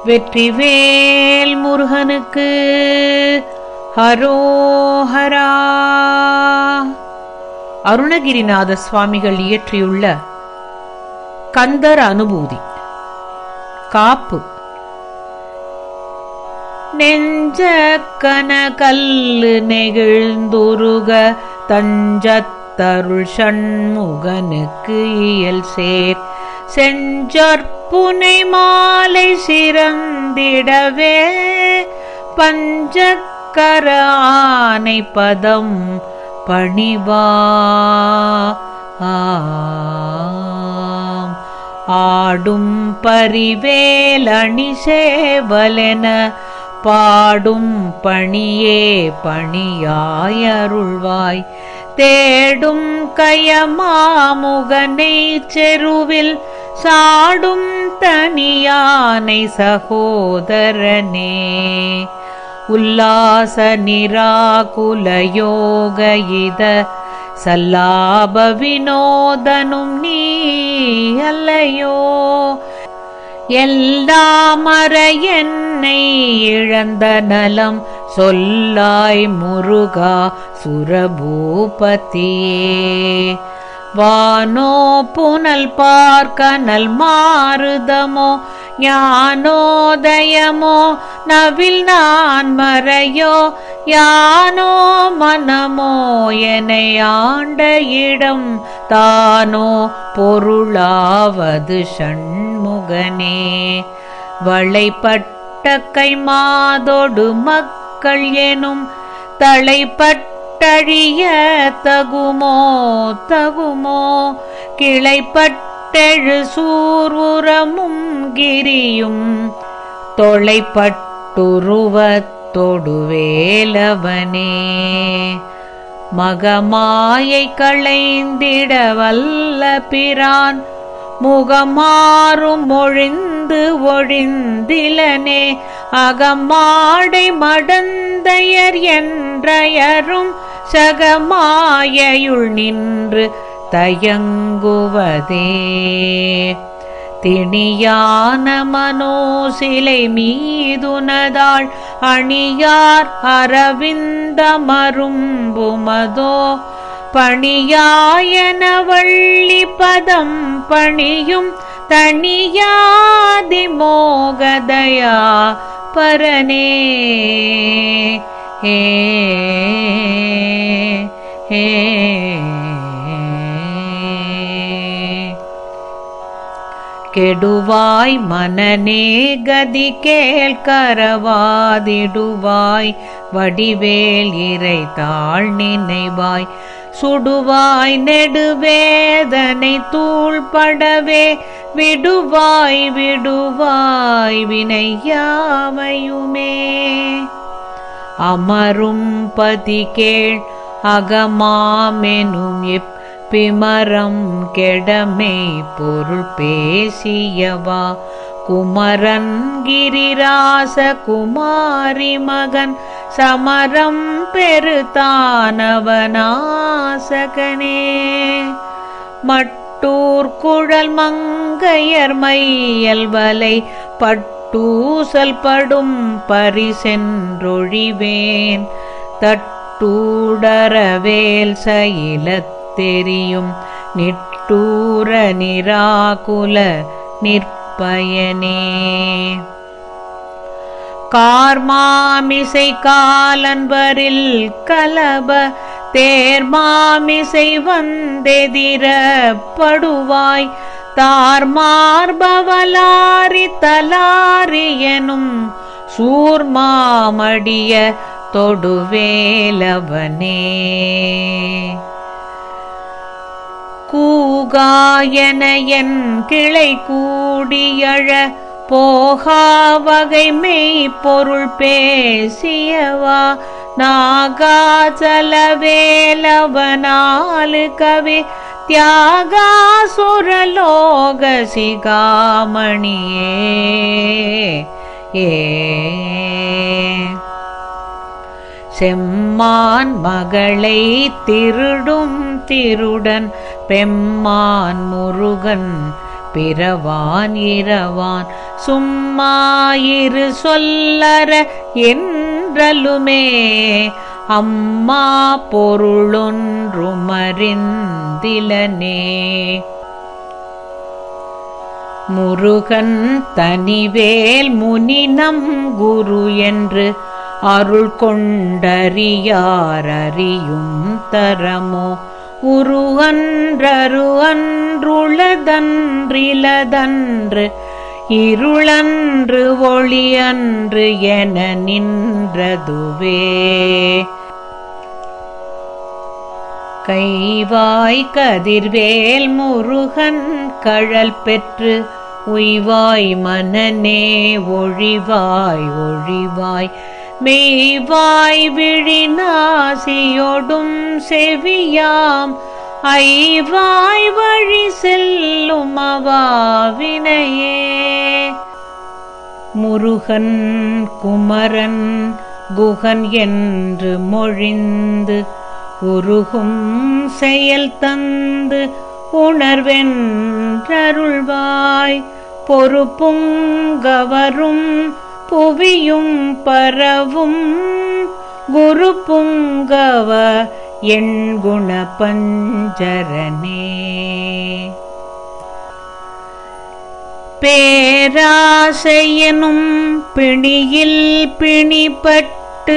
வெற்றிவேல் முருகனுக்கு ஹரோஹரா அருணகிரிநாத சுவாமிகள் இயற்றியுள்ள கந்தர் அனுபூதி காப்பு நெஞ்ச கனகல்லு நெகிழ்ந்துருக தஞ்சத்தருள் சண்முகனுக்கு இயல் சேர் செஞ்சற்புனை மாலை சிறந்திடவே பஞ்சக்கர ஆனை பதம் பணிவா ஆம். ஆடும் பரிவேலணி சேவலென பாடும் பணியே பணியாயருள்வாய் தேடும் கயமாமுகனை செருவில் சாடும் தனியானை சகோதரனே உல்லாச நிராகுல யோக இத சல்லாப வினோதனும் நீ அல்லையோ எல்லாமற என்னை இழந்த நலம் சொல்லாய் முருகா சுரபூபதியே வானோ புனல் பார்க்கனல் மாறுதமோ ஞானோதயமோ நவில் நான் மறையோ யானோ மனமோ என்னை ஆண்ட இடம் தானோ பொருளாவது ஷண்முகனே வளைப்பட்ட கை மாதோடு மக்கள் எனும் தலைப்பட்டழிய தகுமோ தகுமோ கிளைப்பட்டெழு சூர்வுரமும் கிரியும் தொலைப்பட்டுருவத்தொடு வேலவனே மகமாயை களைந்திட வல்ல பிரான் முகமாறும் ஒழிந்து ஒழிந்திலனே அகமாடை மடந்தையர் என்றயரும் சகமாயையுள் நின்று தயங்குவதே திணியான மனோசிலை மீதுனதாள் அணியார் அரவிந்தமரும்புமதோ பணியாயன வள்ளி பதம் பணியும் தனியாதி மோகதயா பரனே ஹே ஹே கெடுவாய் மனநே கதி கேள்கரவாதிடுவாய் வடிவேல் இறை தாழ் நினைவாய் சுடுவாய் நெடுவேதனை தூள்படவே விடுவாய் விடுவாய் வினையாமையுமே அமரும் பதி கேள் அகமாமெனும் இப் பிமரம் கெடமே பொருள் பேசியவா குமரன் கிரிராச குமாரி மகன் சமரம் பெருத்தானவனாசகனே மட்டூர் குழல் மங்கையர் மையல் வலை பட்டூசல் படும் பரிசென்றொழிவேன் தட்டூடரவேல் சயிலத் தெரியும் நிட்டூர நிராகுல நிற்பயனே கார்மாமிசை காலன்பரில் கலப தேர்மாமிசை வந்தெதிர படுவாய் தார்மார்பவலாரி தலாரியனும் சூர்மாமடிய தொடுவேலவனே கூகாயன என் கிளை கூடியழ போகா வகை மெய்ப்பொருள் பேசியவா நாகாச்சலவேலவனாலு கவி தியாகாசுரலோக சிகாமணியே ஏ செம்மான் மகளை திருடும் திருடன் பெம்மான் முருகன் பிறவான் இரவான் சும்மாயிரு சொல்லற என்றலுமே அம்மா பொருளொன்றுமறிந்திலனே முருகன் தனிவேல் முனினம் குரு என்று அருள் கொண்டறியார் அறியும் தரமோ உருவன்றரு அன்றுளதன்றிலதன்று இருளன்று ஒளியன்று என நின்றதுவே கைவாய் கதிர்வேல் முருகன் கழல் பெற்று உய்வாய் மனநே ஒழிவாய் ஒழிவாய் மெய்வாய் விழிநாசியொடும் செவியாம் ஐவாய் வழி செல்லும் அவாவினையே முருகன் குமரன் குகன் என்று மொழிந்து உருகும் செயல் தந்து உணர்வென்றருள்வாய் பொறுப்புங்கவரும் புவியும் பரவும் குரு புங்கவ என் குண பஞ்சரனே பேராசையனும் பிணியில் பிணிப்பட்டு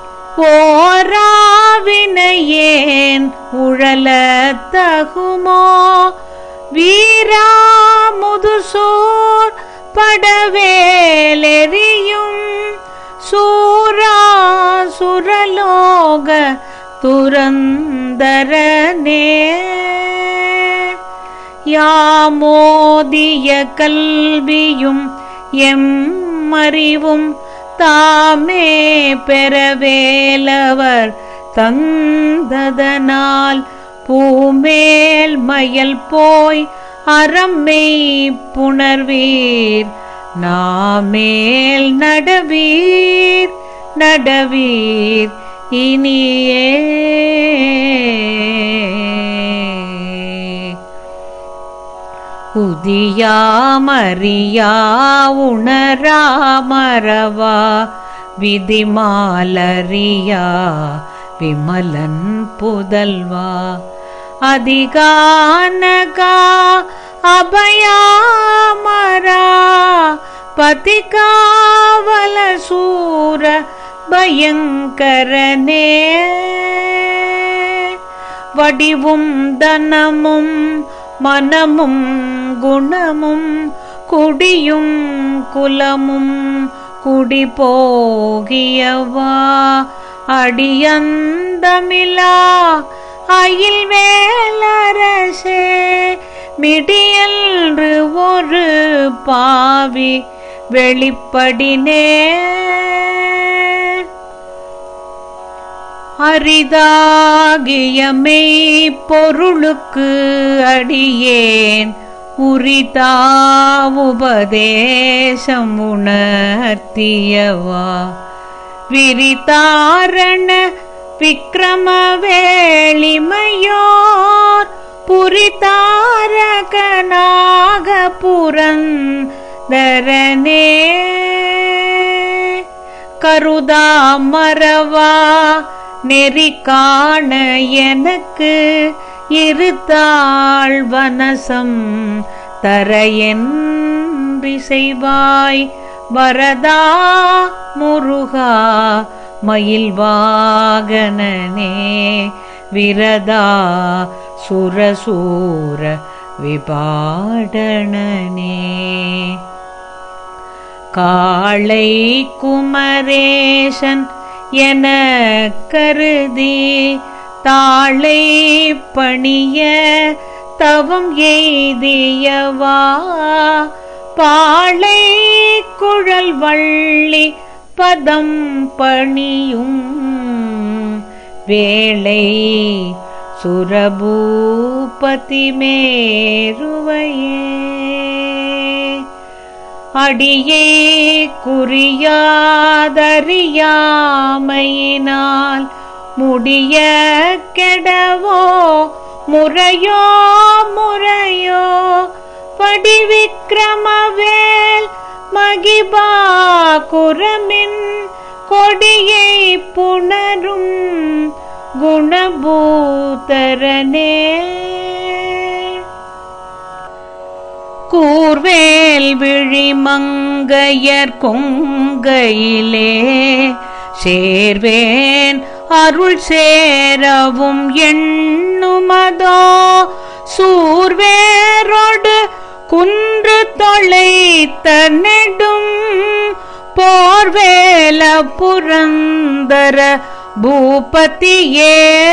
ஓராவினையேன் உழல தகுமோ வீரா முதுசூர் படவேலெறியும் சூரா சுரலோக துரந்தரனே யாமோதிய கல்வியும் எம்மறிவும் தாமே பெறவேலவர் தந்ததனால் பூமேல் மயல் போய் அறம்மை புணர்வீர் நாமேல் நடவீர் நடவீர் இனியே உதியாமறியா உணராமரவா விதிமாலரியா விமலன் புதல்வா அதிகானகா அபயாமரா பதிகாவல சூர பயங்கரனே வடிவும் தனமும் மனமும் குணமும் குடியும் குலமும் குடி போகியவா அடியந்தமிலா அயில் வேலரசே மிடியன்று ஒரு பாவி வெளிப்படினே அரிதாகியமை பொருளுக்கு அடியேன் உரிதா உபதேசம் உணர்த்தியவா விரிதாரண விக்ரம வேளிமையோர் புரிதாரகனாக புரந்தரனே கருதா மறவா நெறி காண எனக்கு இருத்தாள் வனசம் தர என்று செய்வாய் வரதா முருகா மயில் வாகனனே விரதா சுரசூர விபாடனனே காளை குமரேசன் என கருதி தாளை பணிய தவம் எய்தியவா பாளை குழல் வள்ளி பதம் பணியும் வேளை சுரபூபதி மேருவையே அடியே குறியாதறியாமையினால் முடிய கெடவோ முறையோ முறையோ படிவிக்கிரமவேல் மகிபா குரமின் கொடியை புணரும் குணபூதரனே கூர்வேல் விழி மங்கையர் கொங்கையிலே சேர்வேன் அருள் சேரவும் எண்ணுமதோ சூர்வேரோடு குன்று தொலைத்த நெடும் போர்வேல புரந்தர பூபதியே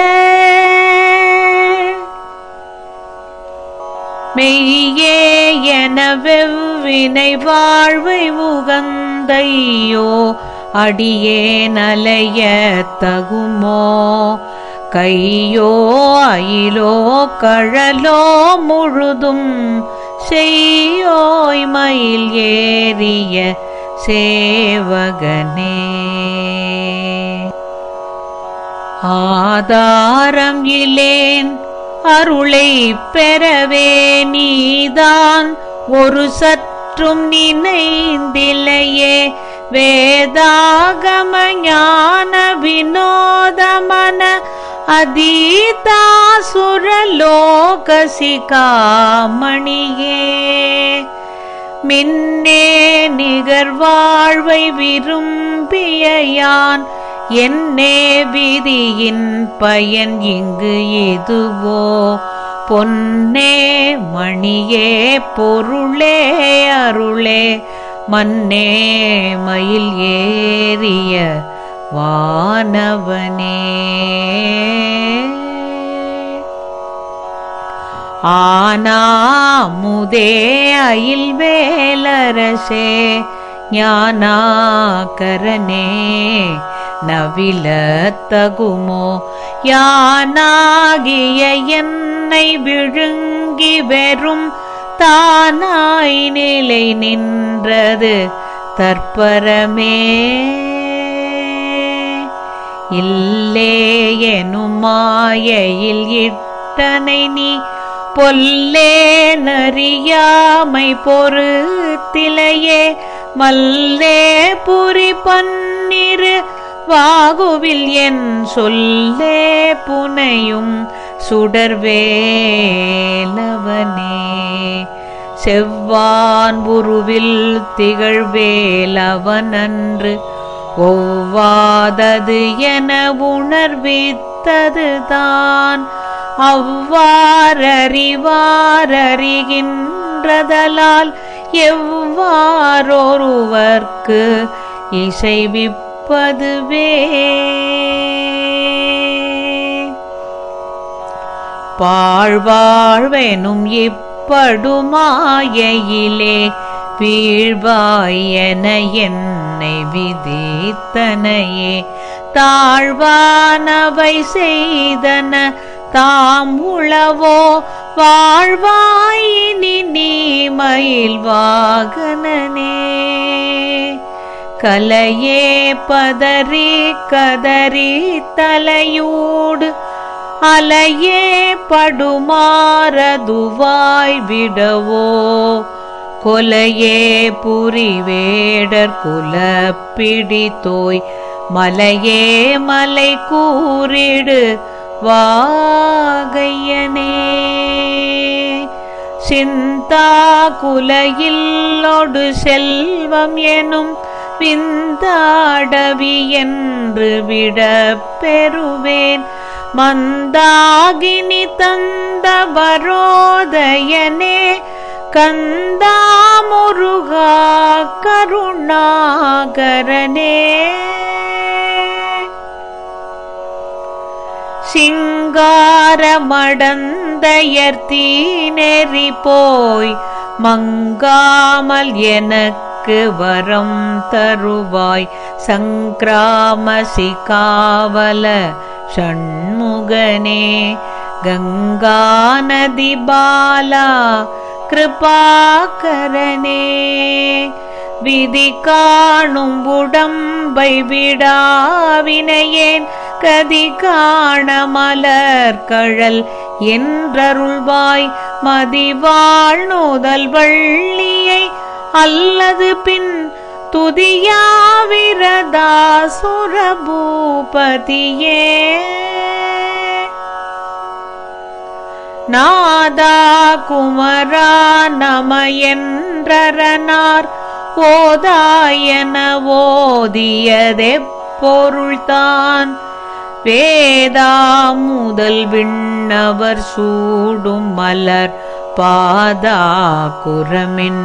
மெய்யே என வெவ்வினை வாழ்வை உகந்தையோ அடியே நலைய தகுமோ கையோ அயிலோ கழலோ முழுதும் செய்யோய் மயில் ஏறிய சேவகனே ஆதாரம் இலேன் அருளை பெறவே நீதான் ஒரு சற்றும் நினைந்திலையே வேதாகம ஞான வினோதமன அதீதாசுரலோகசிகாமணியே மின்னே நிகர் வாழ்வை விரும்பிய யான் என்னே விதியின் பயன் இங்கு இதுவோ பொன்னே மணியே பொருளே அருளே மன்னே மயில் ஏறிய வானவனே ஆனாமுதே அயில் வேலரசே ஞானாகரனே நவிலத்தகுமோ யானாகிய என்னை விழுங்கி வெறும் தானாய் நிலை நின்றது தற்பரமே இல்லே எனும் மாயையில் இட்டனை நீ பொல்லே நறியாமை பொறுத்திலையே மல்லே புரி பன்னிரு வாகுவில் என் சொல்லே புனையும் சுடர்வேலவனே செவ்வான் உருவில் திகழ்வேலவனன்று ஒவ்வாதது என உணர்வித்ததுதான் அவ்வாறறிவாரறிகின்றதலால் எவ்வாறொருவர்க்கு இசைவிப்பதுவே பாழ்வாழ்வெனும் இப்படுமாயையிலே வீழ்வாயன என்னை விதித்தனையே தாழ்வானவை செய்தன தாம் உளவோ வாழ்வாயினி நீ மயில் வாகனனே கலையே பதறி கதறி தலையூடு அலையே படுமாறதுவாய் விடவோ கொலையே புரிவேடர் குலப்பிடித்தோய் மலையே மலை கூறிடு வாகையனே சிந்தா குலையில்லொடு செல்வம் எனும் விந்தாடவி என்று விட பெறுவேன் மந்தாகினி தந்த வரோதயனே கந்தா முருகா கருணாகரனே சிங்காரமடந்தையர்த்தீ நெறி போய் மங்காமல் எனக்கு வரம் தருவாய் சங்கிராமசிகாவல ஷண்முகனே கங்கா நதி பாலா கிருபாகரனே விதி காணும் உடம்பை விடாவினையேன் கதி காண மலர்கழல் என்றருள்வாய் மதிவாழ் நூதல் வள்ளியை அல்லது பின் துதியாவிரதாசுரபூபதியே நாதா குமரா நமயன்றரனார் ஓதாயன ஓதியதெப்பொருள்தான் வேதா முதல் விண்ணவர் சூடும் மலர் பாதா குரமின்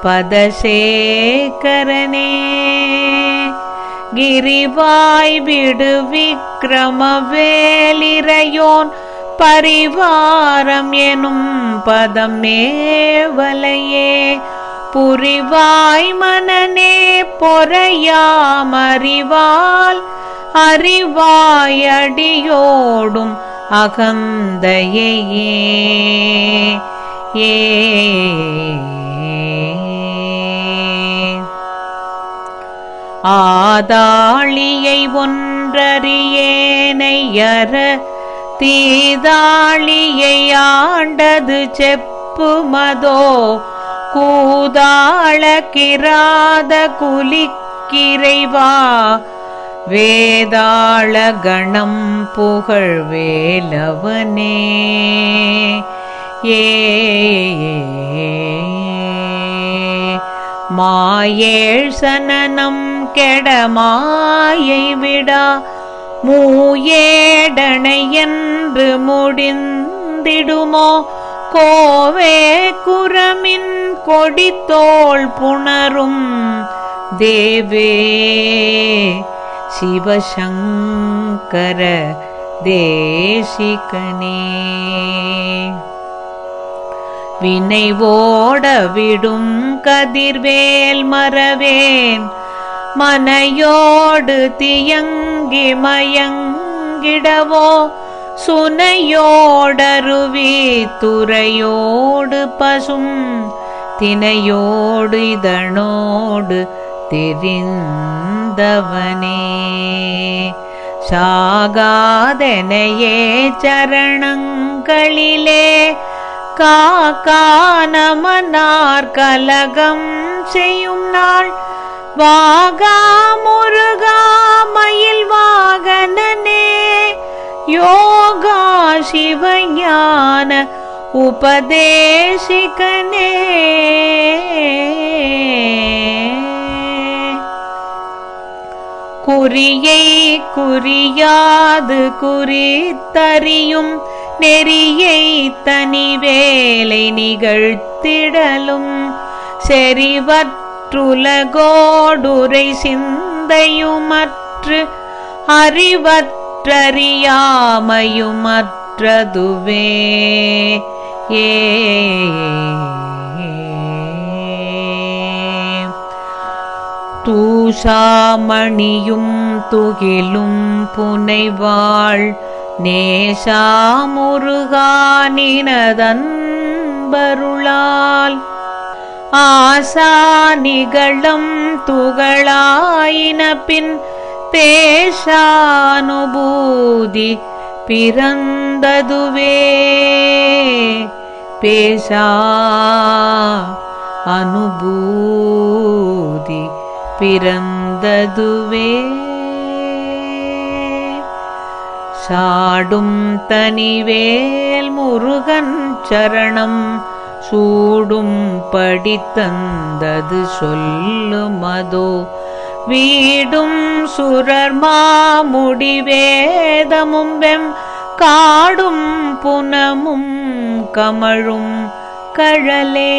பதசேகரனே கிரிவாய் விடு விக்கிரமவேலிரையோன் பரிவாரம் எனும் பதம் மேவலையே புரிவாய் மனநே பொறையாமறிவால் அறிவாயடியோடும் அகந்தையே ஏ ஆதாளியை ஒன்றறியேனையற தீதாளியை ஆண்டது செப்புமதோ கூதாள கிராத குலிக்கிரைவா வேதாள கணம் புகழ் வேலவனே ஏ மாயேழ் சனனம் கெடமாயை விடா மூயேடனை என்று முடிந்திடுமோ கோவே குரமின் கொடித்தோள் புணரும் தேவே சிவசங்கர தேசிகனே வினை ஓட விடும் கதிர்வேல் மறவேன் மனையோடு தியங்கி மயங்கிடவோ சுனையோடருவி துறையோடு பசும் தினையோடு இதனோடு தெரிந்தவனே சாகாதனையே சரணங்களிலே காக்கானமனார் கலகம் செய்யும் நாள் வாகா முருகா மயில் வாகனனே யோகா சிவஞான உபதேசிகனே குறியை குறியாது குறித்தறியும் நெறியை தனி வேலை நிகழ்த்திடலும் செறிவற்றுலகோடுரை சிந்தையுமற்று அறிவற்றறியாமையுமற்றதுவே ஏ தூஷாமணியும் துகிலும் புனைவாள் நேசாமுருகானினதன்பருளால் ஆசானிகளும் துகளாயின பின் பேசானுபூதி பிறந்ததுவே பேசா அனுபூதி பிறந்ததுவே சாடும் தனிவேல் முருகன் சரணம் சூடும் படித்தந்தது சொல்லுமதோ வீடும் சுரர் மாமுடிவேதமும் வெம் காடும் புனமும் கமழும் கழலே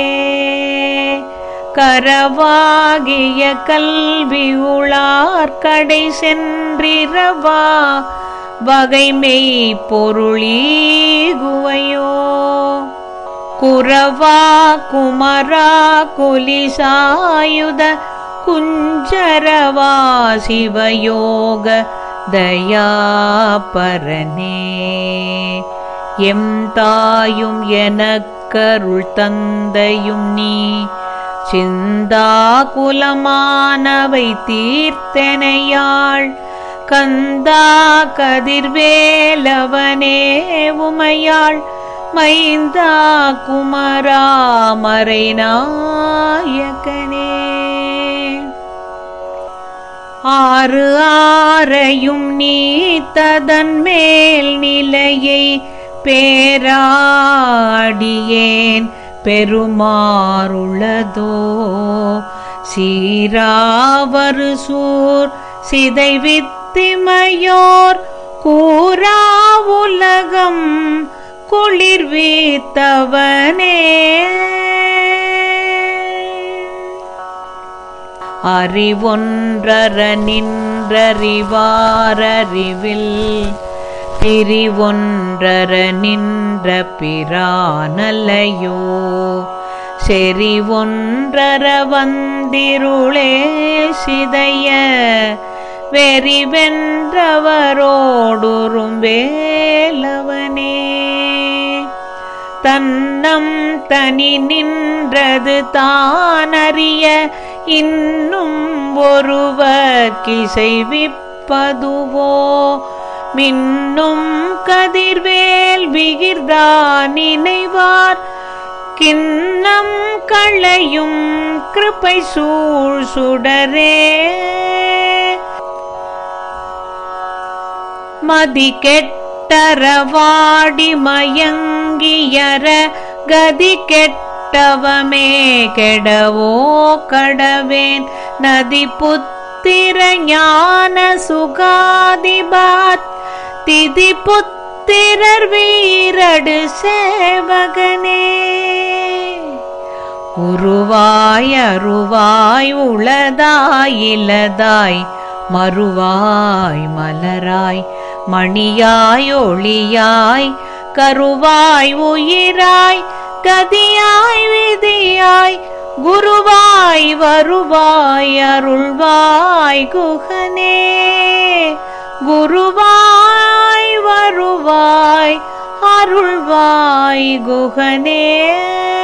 கரவாகிய கல்வி உளார்கடை சென்றிரவா வகைமெய் பொருளீகுவையோ குரவா குமரா குலிசாயுத குஞ்சரவா சிவயோக தயாபரனே எம் தாயும் எனக்கருள் தந்தையும் நீ சிந்தா குலமானவை தீர்த்தனையாள் கந்தா கதிர்வேலவனே உமையாள் மைந்தா குமராமரை நாயகனே ஆறு ஆரையும் நீத்ததன் மேல் நிலையை பேராடியேன் பெருமாறுளதோ சீராவரு சூர் சிதைவித்திமையோர் கூறா உலகம் குளிர்வீத்தவனே அறிவொன்றர நின்றறிவாரறிவில் பிரிவொன்றர நின்ற பிரானலையோ செறிவொன்றர வந்திருளே சிதைய வெறிவென்றவரோடுறும் வேலவனே தன்னம் தனி நின்றது தானறிய இன்னும் ஒருவர் கிசைவிப்பதுவோ மின்னும் கதிர்வேல் விகிர்தா நினைவார் கிண்ணம் களையும் கிருபை சூழ் சுடரே மதி கெட்டரவாடி மயங்கியர கதி கெட்டவமே கெடவோ கடவேன் நதி புத்திர ஞான சுகாதிபாத் திதி புத்திரர் வீரடு சேவகனே உருவாய் அருவாய் உளதாய் இலதாய் மறுவாய் மலராய் மணியாய் ஒளியாய் கருவாய் உயிராய் கதியாய் விதியாய் குருவாய் வருவாய் அருள்வாய் குகனே குருவாய் வருவாய் அருள்வாய் குகனே